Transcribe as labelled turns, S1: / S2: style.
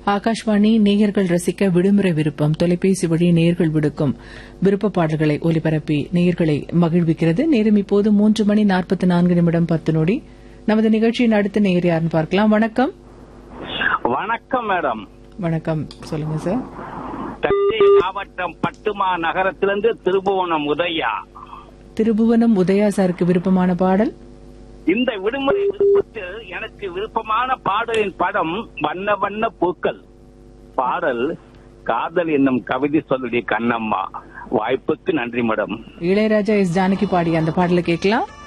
S1: ஆகாஷ்வாணி நேயர்கள் ரசிக்க விடுமுறை விருப்பம் தொலைபேசி வழி நேயர்கள் விடுக்கும் விருப்ப பாடல்களை ஒலிபரப்பி நேயர்களை மகிழ்விக்கிறது நேரம் இப்போது மூன்று மணி நாற்பத்தி நான்கு நிமிடம் பத்து நொடி நமது நிகழ்ச்சியின் அடுத்த நேயர் யாருன்னு பார்க்கலாம் வணக்கம்
S2: வணக்கம் மேடம்
S1: வணக்கம் சொல்லுங்க சார்
S2: தஞ்சை மாவட்டம் பட்டுமா நகரத்திலிருந்து திருபுவனம் உதயா
S1: திருபுவனம் உதயா சாருக்கு விருப்பமான பாடல்
S2: இந்த விடுமுறை விருப்பத்தில் எனக்கு விருப்பமான பாடலின் படம் வண்ண வண்ண பூக்கள் பாடல் காதல் என்னும் கவிதை சொல்லுடைய கண்ணம்மா வாய்ப்புக்கு நன்றி மேடம்
S1: இளையராஜா எஸ் ஜானகி பாடிய அந்த பாடலை கேட்கலாம்